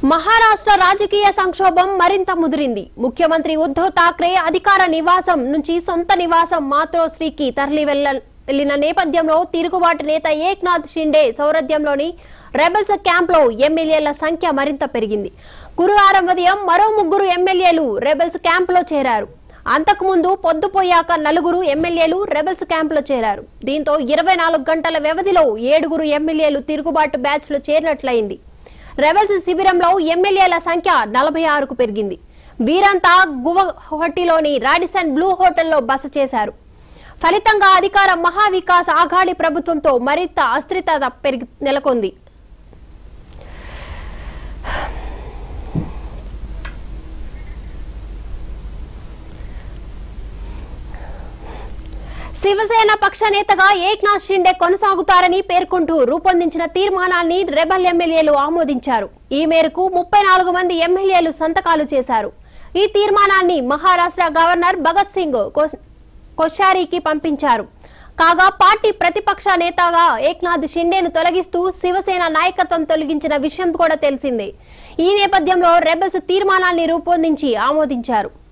మహారాష్ట్ర రాజకీయ సంక్షోభం మరింత ముదిరింది ముఖ్యమంత్రి ఉద్ధవ్ ఠాక్రే అధికార నివాసం నుంచి సొంత నివాసం మాతోశ్రీకి తరలి వెళ్ల వెళ్లిన నేపథ్యంలో తిరుగుబాటు నేత ఏక్నాథ్ షిండే సౌరథ్యంలోని రెబల్స్ క్యాంప్లో ఎమ్మెల్యేల సంఖ్య మరింత పెరిగింది గురువారం ఉదయం మరో ముగ్గురు ఎమ్మెల్యేలు రెబల్స్ క్యాంపులో చేరారు అంతకుముందు పొద్దుపోయాక నలుగురు ఎమ్మెల్యేలు రెబల్స్ క్యాంపులో చేరారు దీంతో ఇరవై నాలుగు గంటల వ్యవధిలో ఏడుగురు ఎమ్మెల్యేలు తిరుగుబాటు బ్యాచ్లో చేరినట్లయింది రెబల్స్ శిబిరంలో ఎమ్మెల్యేల సంఖ్య నలభై ఆరుకు పెరిగింది వీరంతా గువహటిలోని రాడిసన్ బ్లూ హోటల్లో బస చేశారు ఫలితంగా అధికార మహావికాస్ ఆఘాడి ప్రభుత్వంతో మరింత అస్థిరత పెరిగి నెలకొంది శివసేన పక్ష నేతగా ఏక్నాథ్ షిండే కొనసాగుతారని పేర్కొంటూ రూపొందించిన తీర్మానాన్ని రెబల్ ఎమ్మెల్యేలు ఆమోదించారు ఈ మేరకు ముప్పై నాలుగు మంది ఎమ్మెల్యేలు సంతకాలు చేశారు ఈ తీర్మానాన్ని మహారాష్ట్ర గవర్నర్ భగత్ సింగ్ కోస్- కొశ్యారీకి పంపించారు కాగా పార్టీ ప్రతిపక్ష నేతగా ఏక్నాథ్ షిండేను తొలగిస్తూ శివసేన నాయకత్వం తొలగించిన విషయం కూడా తెలిసిందే ఈ నేపథ్యంలో రెబల్స్ తీర్మానాన్ని రూపొందించి ఆమోదించారు